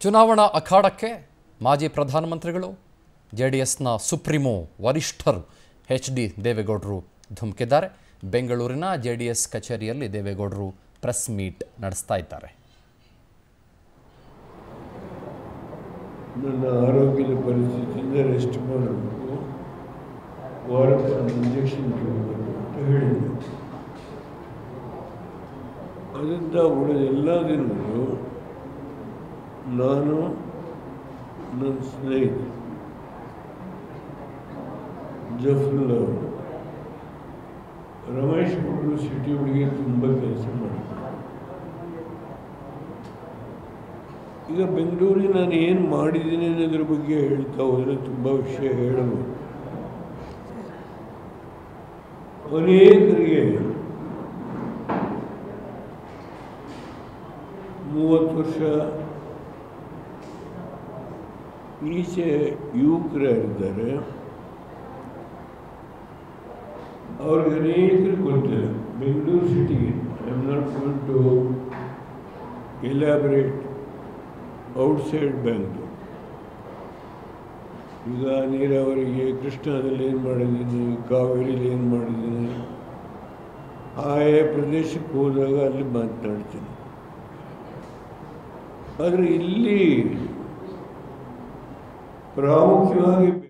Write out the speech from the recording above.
ಚುನಾವಣಾ ಅಖಾಡಕ್ಕೆ ಮಾಜಿ ಪ್ರಧಾನಮಂತ್ರಿಗಳು ಜೆ ಡಿ ಎಸ್ನ ಸುಪ್ರೀಮೋ ವರಿಷ್ಠರು ಎಚ್ ಡಿ ದೇವೇಗೌಡರು ಧುಮುಕಿದ್ದಾರೆ ಬೆಂಗಳೂರಿನ ಜೆ ಡಿ ಎಸ್ ಕಚೇರಿಯಲ್ಲಿ ದೇವೇಗೌಡರು ಪ್ರೆಸ್ ಮೀಟ್ ನಡೆಸ್ತಾ ಇದ್ದಾರೆ ನನ್ನ ಆರೋಗ್ಯದ ಪರಿಸ್ಥಿತಿಯಿಂದ ರೆಸ್ಟ್ ಮಾಡಬೇಕು ವಾರಕ್ಕೆ ಒಂದು ಇಂಜೆಕ್ಷನ್ ತಗೋಬೇಕು ಅಂತ ಹೇಳಿದ್ದೆ ಅದರಿಂದ ಉಳಿದ ಎಲ್ಲ ದಿನಗಳು ನಾನು ನನ್ನ ಸ್ನೇಹಿತ ಜಫ್ರುಲ್ ಅವರು ರಮೇಶ್ ಗೌಡರು ಸಿಟಿ ಒಳಗೆ ತುಂಬ ಕೆಲಸ ಮಾಡಿದ್ರು ಈಗ ಬೆಂಗಳೂರಿಗೆ ನಾನು ಏನು ಮಾಡಿದ್ದೀನಿ ಅನ್ನೋದ್ರ ಬಗ್ಗೆ ಹೇಳ್ತಾ ಹೋದರೆ ತುಂಬ ವಿಷಯ ಹೇಳಬಹುದು ಅನೇಕರಿಗೆ ಮೂವತ್ತು ವರ್ಷ ಈಚೆ ಯುವಕರಿದ್ದಾರೆ ಅವ್ರಿಗೆ ಅನೇಕರಿಗೆ ಗೊತ್ತಿಲ್ಲ ಬೆಂಗಳೂರು ಸಿಟಿಗೆ I am not going to elaborate outside bank ಈಗ ನೀರಾವರಿಗೆ ಕೃಷ್ಣದಲ್ಲಿ ಏನು ಮಾಡಿದ್ದೀನಿ ಕಾವೇರಿಲಿ ಏನು ಮಾಡಿದ್ದೀನಿ ಆಯಾ ಪ್ರದೇಶಕ್ಕೆ ಹೋದಾಗ ಅಲ್ಲಿ ಮಾತನಾಡ್ತೀನಿ ಆದರೆ ಇಲ್ಲಿ ಪ್ರಾಮುಖ್ಯವಾಗಿ